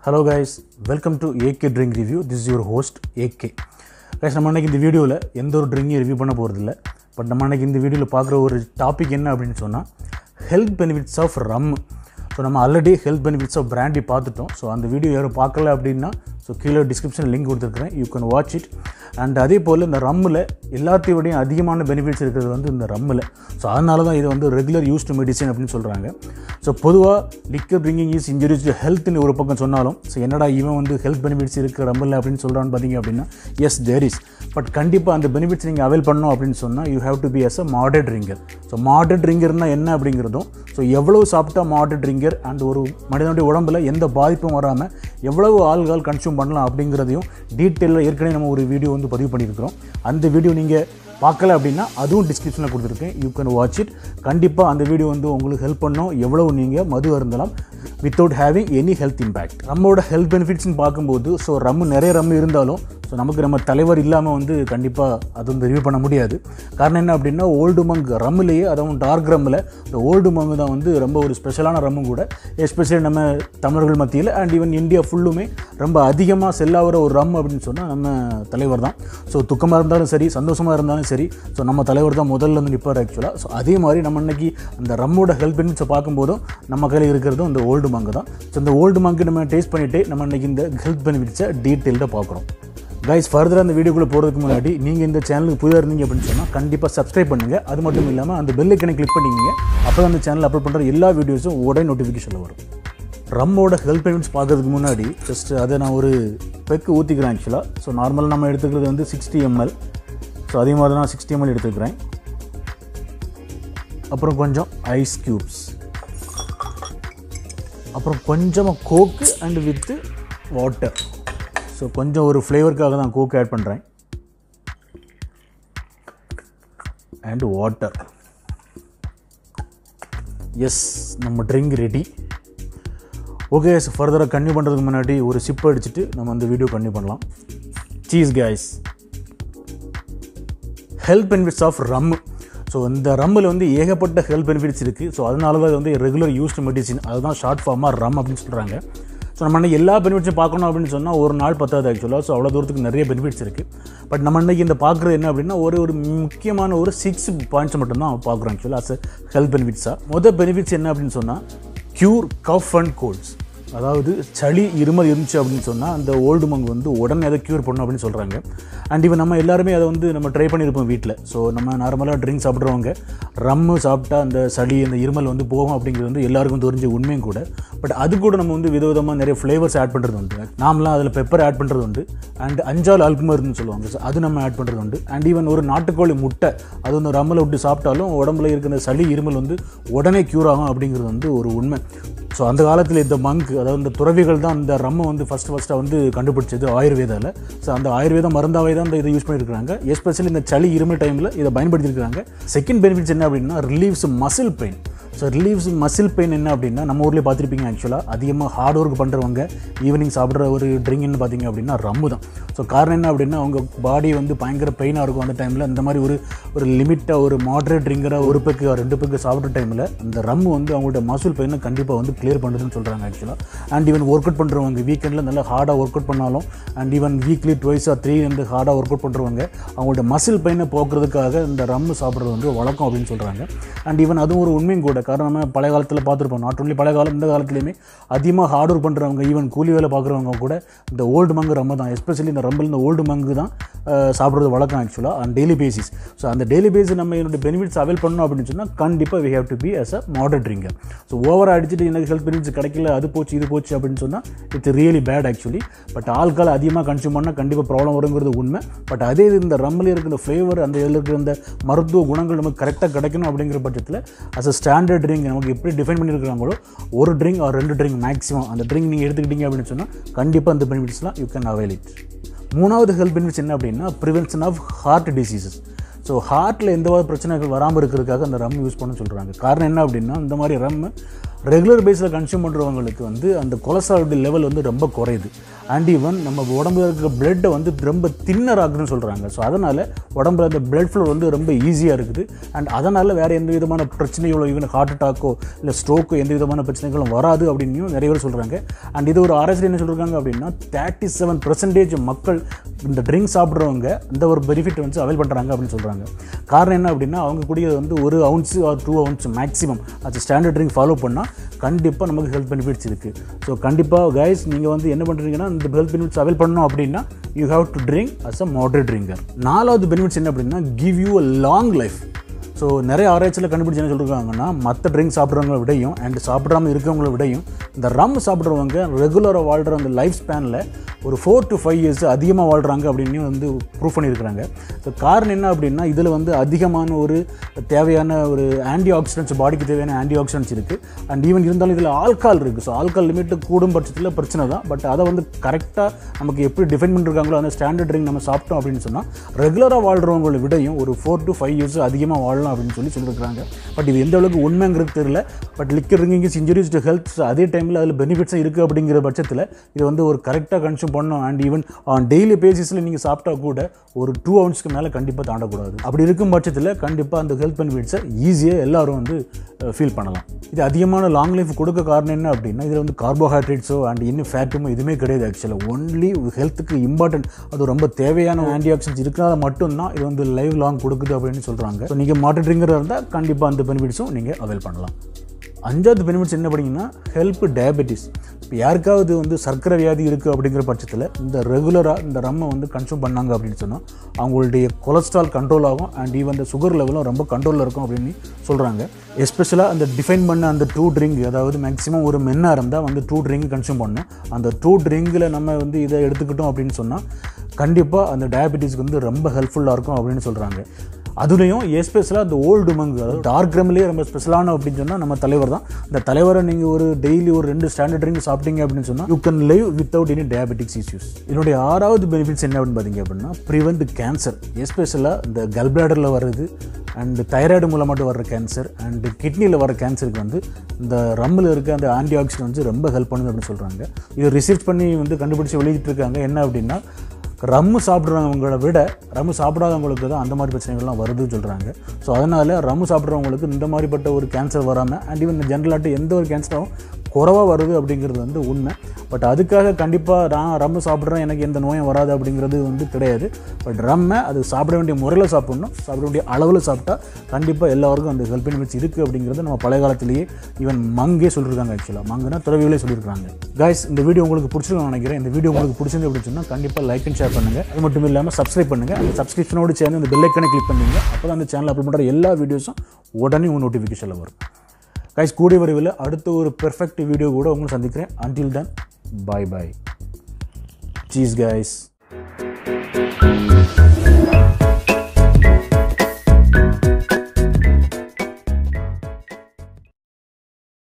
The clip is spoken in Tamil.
hello guys welcome to AK drink review this is your host AK guys நம்ம அன்றைக்கி இந்த வீடியோவில் எந்த ஒரு ட்ரிங்கையும் ரிவ்யூ பண்ண போகிறதில்ல பட் நம்ம அன்றைக்கி இந்த வீடியோவில் பார்க்குற ஒரு டாபிக் என்ன அப்படின்னு சொன்னால் health benefits of rum so நம்ம already health benefits of brandy பார்த்துட்டோம் ஸோ அந்த வீடியோ யாரும் பார்க்கல அப்படின்னா ஸோ கீழே டிஸ்கிரிப்ஷன் லிங்க் கொடுத்துருக்குறேன் you can watch it and அதே போல் இந்த ரம்மில் எல்லாத்தையும் விடையும் அதிகமான பெனிஃபிட்ஸ் இருக்கிறது வந்து இந்த ரம்மில் ஸோ அதனால தான் இது வந்து ரெகுலர் யூஸ்டு மெடிசன் அப்படின்னு சொல்கிறாங்க ஸோ பொதுவாக liquor drinking is injuries to ஹெல்த்னு ஒரு பக்கம் சொன்னாலும் ஸோ என்னடா இவன் வந்து ஹெல்த் பெனிஃபிட்ஸ் இருக்குது ரம்மில் அப்படின்னு சொல்கிறான்னு பார்த்தீங்க அப்படின்னா எஸ் தேர் இஸ் பட் கண்டிப்பாக அந்த பெனிஃபிட்ஸ் நீங்கள் அவைல் பண்ணணும் அப்படின்னு சொன்னால் you have to be as a moderate drinker so moderate ட்ரிங்கர்னா என்ன அப்படிங்கிறதும் ஸோ எவ்வளோ சாப்பிட்டா மாடர்ட் ட்ரிங்கர் அண்ட் ஒரு மனிதனுடைய உடம்புல எந்த பாதிப்பும் வராமல் எவ்வளவு ஆள்கள் கன்சியூம் பண்ணலாம் அப்படிங்கிறதையும் டீட்டெயிலில் ஏற்கனவே நம்ம ஒரு வீடியோ வந்து பதிவு பண்ணியிருக்கிறோம் அந்த வீடியோ நீங்கள் பார்க்கல அப்படின்னா அதுவும் டிஸ்கிரிப்ஷனில் கொடுத்துருக்கேன் யூ கேன் வாட்ச் இட் கண்டிப்பாக அந்த வீடியோ வந்து உங்களுக்கு ஹெல்ப் பண்ணும் எவ்வளவு நீங்கள் மது அருந்தலாம் without having any health impact நம்மளோட ஹெல்த் பெனிஃபிட்ஸ்னு பார்க்கும்போது ஸோ ரம்மு நிறைய ரம்மு இருந்தாலும் ஸோ நமக்கு நம்ம தலைவர் இல்லாமல் வந்து கண்டிப்பாக அது வந்து ரிவ்யூ பண்ண முடியாது காரணம் என்ன அப்படின்னா ஓல்டு மங் ரம்மிலேயே அதுவும் டார்க் ரம்மில் இந்த ஓல்டு மங்கு தான் வந்து ரொம்ப ஒரு ஸ்பெஷலான ரம்மும் கூட எஸ்பெஷலி நம்ம தமிழர்கள் மத்தியில் அண்ட் ஈவன் இந்தியா ஃபுல்லுமே ரொம்ப அதிகமாக செல்லாகிற ஒரு ரம் அப்படின்னு சொன்னால் நம்ம தலைவர் தான் ஸோ துக்கமாக இருந்தாலும் சரி சந்தோஷமாக இருந்தாலும் சரி ஸோ நம்ம தலைவர் தான் முதல்ல வந்து நிற்பார் ஆக்சுவலாக ஸோ அதே மாதிரி நம்ம இன்னைக்கு அந்த ரம்மோட ஹெல்த் பெனிஃபிட்ஸை பார்க்கும்போதும் நம்ம கையில் இருக்கிறதும் இந்த ஓல்டு மங்கு தான் ஸோ இந்த ஓல்டு மங்கு நம்ம டேஸ்ட் பண்ணிவிட்டு நம்ம இன்னைக்கு இந்த ஹெல்த் பெனிஃபிட்ஸை டீட்டெயில்டாக பார்க்குறோம் கைஸ் ஃபர்தராக அந்த வீடியோக்குள்ளே போகிறதுக்கு முன்னாடி நீங்கள் இந்த சேனலுக்கு புதிதாக இருந்தீங்க அப்படின்னு சொன்னால் கண்டிப்பாக சப்ஸ்கிரைப் பண்ணுங்கள் அது மட்டும் இல்லாமல் அந்த பெல் ஐக்கனை கிளிக் பண்ணிக்கிங்க அப்போ தான் அந்த சேனல் அப்லோட் பண்ணுற எல்லா வீடியோஸும் உடனே நோட்டிஃபிகேஷனில் வரும் ரம்மோட ஹெல்த் பெனிஃபிட்ஸ் பார்க்கறதுக்கு முன்னாடி ஜஸ்ட் அதை நான் ஒரு பெக்கு ஊற்றிக்கிறேன் ஆக்சுவலாக ஸோ நார்மலாக நம்ம எடுத்துக்கிறது வந்து சிக்ஸ்டி எம்எல் ஸோ அதே மாதிரி நான் சிக்ஸ்டி எம்எல் எடுத்துக்கிறேன் அப்புறம் கொஞ்சம் ஐஸ் க்யூப்ஸ் அப்புறம் கொஞ்சமாக coke and with water so கொஞ்சம் ஒரு ஃப்ளேவருக்காக தான் கோக் ஆட் பண்ணுறேன் அண்ட் வாட்டர் எஸ் நம்ம ட்ரிங்க் ரெடி ஓகே ஃபர்தராக கன்டினியூ பண்ணுறதுக்கு முன்னாடி ஒரு சிப் அடிச்சுட்டு நம்ம அந்த வீடியோ கன்டினியூ பண்ணலாம் சீஸ் guys health benefits of rum so இந்த ரம்மில் வந்து ஏகப்பட்ட ஹெல்த் பெனிஃபிட்ஸ் இருக்குது ஸோ அதனால தான் இது வந்து ரெகுலர் யூஸ்டு மெடிசின் அதுதான் ஷார்ட் ஃபார்மாக ரம் அப்படின்னு சொல்கிறாங்க ஸோ நம்ம இன்னைக்கு எல்லா பெனிஃபிட்ஸும் பார்க்கணும் அப்படின்னு சொன்னால் ஒரு நாள் பத்தாது ஆக்சுவலாக ஸோ அவ்வளோ தூரத்துக்கு நிறைய பெனிஃபிட்ஸ் இருக்குது பட் நம்ம இன்னைக்கு இந்த பார்க்குறது என்ன அப்படின்னா ஒரு ஒரு முக்கியமான ஒரு சிக்ஸ் பாயிண்ட்ஸ் மட்டும்தான் பார்க்குறோம் ஆக்சுவலாக அஸ் ஹெல்த் பெனிஃபிட்ஸாக மொதல் பெனிஃபிட்ஸ் என்ன அப்படின்னு சொன்னால் க்யூர் கஃப் அண்ட் கோல்ட்ஸ் அதாவது சளி இருமல் இருந்துச்சு அப்படின்னு சொன்னால் அந்த ஓல்டு மங்கு வந்து உடனே அதை க்யூர் பண்ணும் அப்படின்னு சொல்கிறாங்க அண்ட் இவன் நம்ம எல்லாருமே அதை வந்து நம்ம ட்ரை பண்ணியிருப்போம் வீட்டில் ஸோ நம்ம நார்மலாக ட்ரிங்க் சாப்பிட்றவங்க ரம்மு சாப்பிட்டா அந்த சளி அந்த இருமல் வந்து போகும் அப்படிங்கிறது வந்து எல்லாருக்கும் தெரிஞ்ச உண்மையும் கூட பட் அது கூட நம்ம வந்து விதவிதமாக நிறைய ஃப்ளேவர்ஸ் ஆட் பண்ணுறது உண்டு நாமலாம் அதில் பெப்பர் ஆட் பண்ணுறது உண்டு அண்ட் அஞ்சால் அல்குமருன்னு சொல்லுவாங்க ஸோ அது நம்ம ஆட் பண்ணுறது உண்டு அண்ட் ஈவன் ஒரு நாட்டுக்கோழி முட்டை அது வந்து ரம்மில் விட்டு சாப்பிட்டாலும் உடம்புல இருக்கிற சளி இருமல் வந்து உடனே க்யூர் ஆகும் அப்படிங்கிறது வந்து ஒரு உண்மை ஸோ அந்த காலத்தில் இந்த மங்க் அதாவது இந்த துறவிகள் தான் இந்த ரம்மை வந்து ஃபஸ்ட்டு ஃபஸ்ட்டாக வந்து கண்டுபிடிச்சது ஆயுர்வேதாவில் ஸோ அந்த ஆயுர்வேத மருந்தாவே தான் இந்த இதை யூஸ் பண்ணியிருக்காங்க எஸ்பெஷலி இந்த சளி இருமல் டைமில் இதை பயன்படுத்தியிருக்காங்க செகண்ட் பெனிஃபிட்ஸ் என்ன அப்படின்னா relieves muscle pain so relieves muscle pain என்ன அப்படின்னா நம்ம ஊர்லேயே பார்த்துருப்பீங்க ஆக்சுவலாக அதிகமாக ஹார்ட் ஒர்க் பண்ணுறவங்க ஈவினிங் சாப்பிட்ற ஒரு ட்ரிங்க்னு பார்த்தீங்க அப்படின்னா ரம்மு தான் ஸோ காரணம் என்ன அப்படின்னா அவங்க பாடி வந்து பயங்கர பெயினாக இருக்கும் அந்த டைமில் இந்த மாதிரி ஒரு ஒரு லிமிட்டாக ஒரு மாட்ரேட் ட்ரிங்கராக ஒரு பெக்கு ரெண்டு பெக்கு சாப்பிட்ற டைமில் அந்த ரம்மு வந்து அவங்களோட மசில் பெயினை கண்டிப்பாக வந்து கிளியர் பண்ணுறதுன்னு சொல்கிறாங்க ஆக்சுவலாக அண்ட் ஈவன் ஒர்க் அவுட் பண்ணுறவங்க வீக்கெண்டில் நல்லா ஹார்டாக ஒர்க் அவுட் பண்ணாலும் and even weekly twice or three வந்து ஹார்டாக ஒர்க் அவுட் பண்ணுறவங்க அவங்களோட மசில் பெயினை போக்குறதுக்காக இந்த ரம்மு சாப்பிட்றது வந்து வழக்கம் அப்படின்னு சொல்கிறாங்க அண்ட் ஈவன் அதுவும் ஒரு உண்மையும் கூட காரணம் நம்ம பழைய காலத்தில் பார்த்துருப்போம் நாட் ஒன்லி பழைய காலம் இந்த காலத்துலேயுமே அதிகமாக ஹார்ட் ஒர்க் பண்ணுறவங்க ஈவன் கூலி வேலை பார்க்குறவங்க கூட இந்த ஓல்டு மங்கு ரம்ம தான் எஸ்பெஷலி இந்த ரம்பில் இந்த ஓல்டு மங்கு தான் சாப்பிட்றது வழக்கம் ஆக்சுவலாக அண்ட் டெய்லி பேசிஸ் ஸோ அந்த டெய்லி பேசிஸ் நம்ம என்னோட பெனிஃபிட்ஸ் அவைல் பண்ணணும் அப்படின்னு சொன்னால் கண்டிப்பாக we have to be as a moderate drinker so ஓவராக அடிச்சுட்டு எனக்கு ஹெல்த் பெனிஃபிட்ஸ் கிடைக்கல அது போச்சு இது போச்சு அப்படின்னு சொன்னால் it's really bad actually but ஆட்கள் அதிகமாக கன்சியூம் பண்ணால் கண்டிப்பாக ப்ராப்ளம் வருங்கிறது உண்மை பட் அதே இது இந்த ரம்மில் இருக்கிற ஃப்ளேவர் அந்த இதில் இருக்கிற அந்த மருத்துவ குணங்கள் நமக்கு கரெக்டாக கிடைக்கணும் அப்படிங்கிற பட்சத்தில் அஸ் அ ஸ்டாண்டர்ட் ட்ரிங்க் நமக்கு எப்படி டிஃபைன் பண்ணியிருக்கிறாங்களோ ஒரு ட்ரிங்க் ஆர் ரெண்டு ட்ரிங்க் மேக்ஸிமம் அந்த ட்ரிங்க் நீங்கள் எடுத்துக்கிட்டீங்க அப்படின்னு சொன்னால் கண்டிப்பாக அந்த பெனிஃபிட்ஸ்லாம் யூ கேன் அவைல் இட் மூணாவது ஹெல்த் பெனிஃபிட்ஸ் என்ன அப்படின்னா prevention of heart diseases so ஹார்ட்டில் எந்த பிரச்சனைகள் வராமல் இருக்கிறதுக்காக அந்த ரம் யூஸ் பண்ண சொல்கிறாங்க காரணம் என்ன அப்படின்னா இந்த மாதிரி ரம் ரெகுலர் பேஸில் கன்சியூம் பண்ணுறவங்களுக்கு வந்து அந்த கொலஸ்ட்ரால் லெவல் வந்து ரொம்ப குறையுது அண்ட் ஈவன் நம்ம உடம்புல இருக்கிற பிளட்டை வந்து ரொம்ப தின்னர் ஆகுதுன்னு சொல்கிறாங்க ஸோ அதனால் உடம்புல அந்த பிளட் ஃப்ளோ வந்து ரொம்ப ஈஸியாக இருக்குது அண்ட் அதனால் வேறு எந்த விதமான பிரச்சனைகளோ ஈவன் ஹார்ட் அட்டாக்கோ இல்லை ஸ்ட்ரோக்கோ எந்த விதமான பிரச்சனைகளும் வராது அப்படின்னு நிறைய பேர் சொல்கிறாங்க அண்ட் இது ஒரு ஆராய்ச்சி என்ன சொல்கிறாங்க அப்படின்னா தேர்ட்டி செவன் பர்சன்டேஜ் மக்கள் இந்த ட்ரிங்க் சாப்பிட்றவங்க இந்த ஒரு பெனிஃபிட் வந்து அவைல் பண்ணுறாங்க அப்படின்னு சொல்கிறாங்க காரணம் என்ன அப்படின்னா அவங்க குடிக்கிறது வந்து ஒரு ounce or two ounce maximum அது ஸ்டாண்டர்ட் ட்ரிங்க் ஃபாலோ பண்ணால் கண்டிப்பாக நமக்கு ஹெல்த் பெனிஃபிட்ஸ் இருக்குது ஸோ கண்டிப்பாக கைஸ் நீங்கள் வந்து என்ன பண்ணுறீங்கன்னா இந்த ஹெல்த் பெனிஃபிட்ஸ் அவைல் பண்ணணும் அப்படின்னா you have to drink as a moderate drinker நாலாவது பெனிஃபிட்ஸ் என்ன அப்படின்னா give you a long life so நிறைய ஆராய்ச்சியில் கண்டுபிடிச்சு என்ன சொல்லியிருக்காங்கன்னா மற்ற ட்ரிங்க் சாப்பிட்றவங்கள விடையும் அண்ட் சாப்பிடாம இருக்கிறவங்கள விடையும் இந்த ரம் சாப்பிட்றவங்க ரெகுலராக வாழ்கிற அந்த லைஃப் ஸ்பேனில் ஒரு ஃபோர் டு ஃபைவ் இயர்ஸ் அதிகமாக வாழ்கிறாங்க அப்படின்னு வந்து ப்ரூவ் பண்ணியிருக்கிறாங்க ஸோ காரணம் என்ன அப்படின்னா இதில் வந்து அதிகமான ஒரு தேவையான ஒரு ஆன்டி ஆக்சிடென்ட்ஸ் பாடிக்கு தேவையான ஆன்டி ஆக்சிடென்ட்ஸ் இருக்குது அண்ட் ஈவன் இருந்தாலும் இதில் ஆல்கால் இருக்குது ஸோ ஆல்கால் லிமிட்டு கூடும் பட்சத்தில் பிரச்சனை தான் பட் அதை வந்து கரெக்டாக நமக்கு எப்படி டிஃபைன் பண்ணிருக்காங்களோ அந்த ஸ்டாண்டர்ட் ட்ரிங்க் நம்ம சாப்பிட்டோம் அப்படின்னு சொன்னால் ரெகுலராக வாழ்கிறவங்களை விடையும் ஒரு ஃபோர் டு ஃபைவ் இயர்ஸ் அதிகமாக வாழலாம் அப்படின்னு சொல்லி சொல்லியிருக்காங்க பட் இது எந்த அளவுக்கு உண்மைங்கிறது தெரியல but liquor drinking is injuries to health அதே டைமில் அதில் பெனிஃபிட்ஸும் இருக்குது அப்படிங்கிற பட்சத்தில் இது வந்து ஒரு கரெக்டாக கன்சியூம் பண்ணணும் அண்ட் ஈவன் ஆன் டெய்லி பேசிஸில் நீங்கள் சாப்பிட்டா கூட ஒரு டூ ஹவர்ஸ்க்கு மேலே கண்டிப்பாக தாண்டக்கூடாது அப்படி இருக்கும் பட்சத்தில் கண்டிப்பாக அந்த ஹெல்த் பெனிஃபிட்ஸை ஈஸியாக எல்லாரும் வந்து ஃபீல் பண்ணலாம் இது அதிகமான லாங் லைஃப் கொடுக்க காரணம் என்ன அப்படின்னா இதில் வந்து கார்போஹைட்ரேட்ஸோ அண்ட் இன்னும் ஃபேட்டுமோ எதுவுமே கிடையாது ஆக்சுவலாக ஒன்லி ஹெல்த்துக்கு இம்பார்ட்டன்ட் அது ரொம்ப தேவையான ஆன்டி ஆக்சிடென்ட்ஸ் இருக்கிறனால மட்டும்தான் இது வந்து லைவ் லாங் கொடுக்குது அப்படின்னு சொல்கிறாங்க ஸோ நீங்கள் மாட்டு ட்ரிங்கராக இருந்தால் கண்டிப்பாக அந்த பெனிஃபிட்ஸும் நீங்கள் அவைல் பண்ணலாம் அஞ்சாவது பெனிஃபிட்ஸ் என்ன பண்ணிங்கன்னா ஹெல்ப் டயபெட்டிஸ் இப்போ யாருக்காவது வந்து சர்க்கரை வியாதி இருக்குது அப்படிங்கிற பட்சத்தில் இந்த ரெகுலராக இந்த ரம்மை வந்து கன்சியூம் பண்ணாங்க அப்படின்னு சொன்னால் அவங்களுடைய கொலஸ்ட்ரால் கண்ட்ரோல் ஆகும் அண்ட் ஈவன் இந்த சுகர் லெவலும் ரொம்ப கண்ட்ரோலில் இருக்கும் அப்படின்னு சொல்கிறாங்க எஸ்பெஷலாக அந்த டிஃபைன் பண்ண அந்த டூ ட்ரிங்க் அதாவது மேக்ஸிமம் ஒரு மென்னாக இருந்தால் வந்து டூ ட்ரிங்க் கன்சியூம் பண்ணணும் அந்த டூ ட்ரிங்கில் நம்ம வந்து இதை எடுத்துக்கிட்டோம் அப்படின்னு சொன்னால் கண்டிப்பாக அந்த டயபெட்டிஸ்க்கு வந்து ரொம்ப ஹெல்ப்ஃபுல்லாக இருக்கும் அப்படின்னு சொல்கிறாங்க அதுலேயும் எஸ்பெஷலாக அந்த ஓல்டு மங்கு அதாவது டார்க் ரம்லேயே ரொம்ப ஸ்பெஷலான அப்படின்னு சொன்னால் நம்ம தலைவர் தான் இந்த தலைவரை நீங்கள் ஒரு டெய்லி ஒரு ரெண்டு ஸ்டாண்டர்ட் ட்ரிங்க் சாப்பிட்டீங்க அப்படின்னு சொன்னால் you can live without any diabetics issues இதனுடைய ஆறாவது பெனிஃபிட்ஸ் என்ன அப்படின்னு பார்த்தீங்க அப்படின்னா ப்ரிவெண்ட் கேன்சர் எஸ்பெஷலாக இந்த கல்பிளாடரில் வர்றது அண்ட் தைராய்டு மூலமாட்டு வர்ற கேன்சர் அண்ட் கிட்னியில் வர கேன்சருக்கு வந்து இந்த ரம்மில் இருக்க அந்த ஆன்டி ஆக்சிடென்ட் வந்து ரொம்ப ஹெல்ப் பண்ணுது அப்படின்னு சொல்கிறாங்க இது ரிசர்ச் பண்ணி வந்து கண்டுபிடிச்சி வெளியிட்டு இருக்காங்க என்ன அப்படின்னா ரம்மு சாப்பிட்றவங்கள விட ரம்மு சாப்பிடாதவங்களுக்கு தான் அந்த மாதிரி பிரச்சனைகள்லாம் வருதுன்னு சொல்கிறாங்க ஸோ அதனால் ரம்மு சாப்பிட்றவங்களுக்கு இந்த மாதிரிப்பட்ட ஒரு கேன்சர் வராமல் அண்ட் ஈவன் ஜென்ரலாட்டு எந்த ஒரு கேன்சரும் குறவாக வருது அப்படிங்கிறது வந்து உண்மை பட் அதுக்காக கண்டிப்பாக நான் ரம்மு சாப்பிட்றேன் எனக்கு எந்த நோயும் வராது அப்படிங்கிறது வந்து கிடையாது பட் ரம்மை அது சாப்பிட வேண்டிய முறையில் சாப்பிட்ணும் சாப்பிட வேண்டிய அளவில் சாப்பிட்டா கண்டிப்பாக எல்லாருக்கும் அந்த ஹெல்ப் பெனிஃபிட்ஸ் இருக்குது அப்படிங்கிறது நம்ம பழைய காலத்திலேயே ஈவன் மங்கே சொல்லியிருக்காங்க ஆக்சுவலாக மங்குனா துறவிகளே சொல்லியிருக்காங்க காய்ஸ் இந்த வீடியோ உங்களுக்கு பிடிச்சிருக்கும் நினைக்கிறேன் இந்த வீடியோ உங்களுக்கு பிடிச்சிருந்து அப்படின்னு சொன்னால் கண்டிப்பாக லைக் அண்ட் ஷேர் பண்ணுங்கள் அது மட்டும் இல்லாமல் சப்ஸ்கிரைப் பண்ணுங்கள் அந்த சப்ஸ்கிரிப்ஷனோடு சேர்ந்து அந்த பெல் ஐக்கனை கிளிக் பண்ணுங்க அப்போ தான் அந்த சேனல் அப்லோட் பண்ணுற எல்லா வீடியோஸும் உடனே உங்கள் நோட்டிஃபிகேஷனில் வரும் கைஸ் கூடிய விரைவில் அடுத்த ஒரு பெர்ஃபெக்ட் வீடியோ கூட உங்களை சந்திக்கிறேன் அன்டில் தென் பாய் பாய் சீஸ் கைஸ்